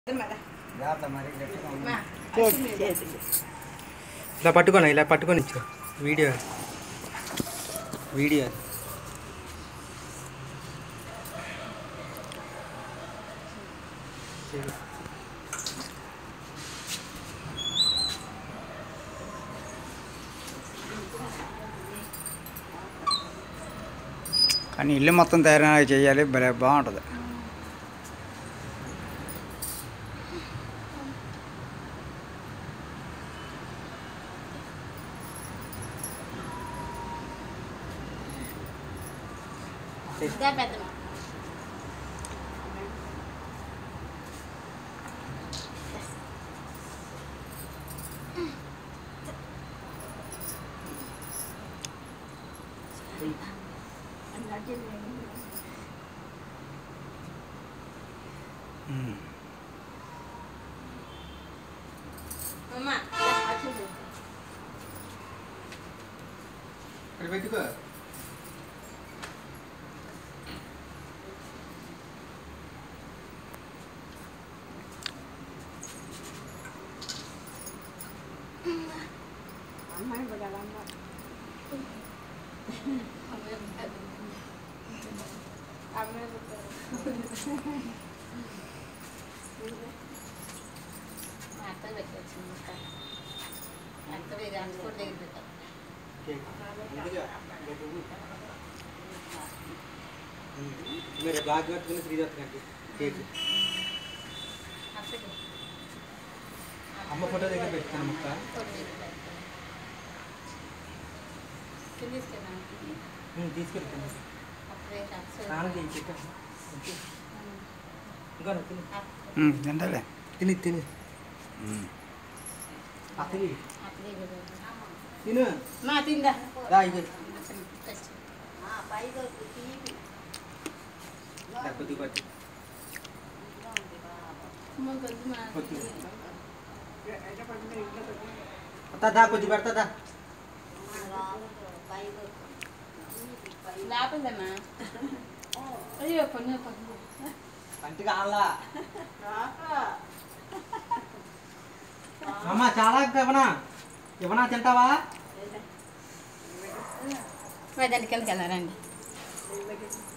జాగ్రత్త మరి గట్టిగా ఉంది. ఇలా పట్టుకోనా ఇలా పట్టుకొని ఇచ్చు వీడియో వీడియో కానీ ఇల్లు మొత్తం తయారు చేయాలి భలే బాగుంటుంది ఇక్కడ పెట్టుకో మీరు బ్లాక్ కట్టుకుని త్రీ కట్టుకోండి కేక్ అమ్మ ఫోటో దగ్గర పెట్టుకోండి ముక్క ఉమ్, తీసుకెళ్తాను స్నానం చేయి చెక్క ఇంకా నువ్వు తిను తింటాలే తిని తిని అత్తది తిను మా తిందా రా ఇగో దా, కొద్ది కొద్ది కొద్ది అత్త దా కొద్ది పెడతా దా లేపదమ్మా అయ్యో పన్ను పన్ను కంటికి ఆల్లా అమ్మ చాలా ఇవ్వనా ఇవ్వనా తింటావా మరి దానికి వెళ్ళారండి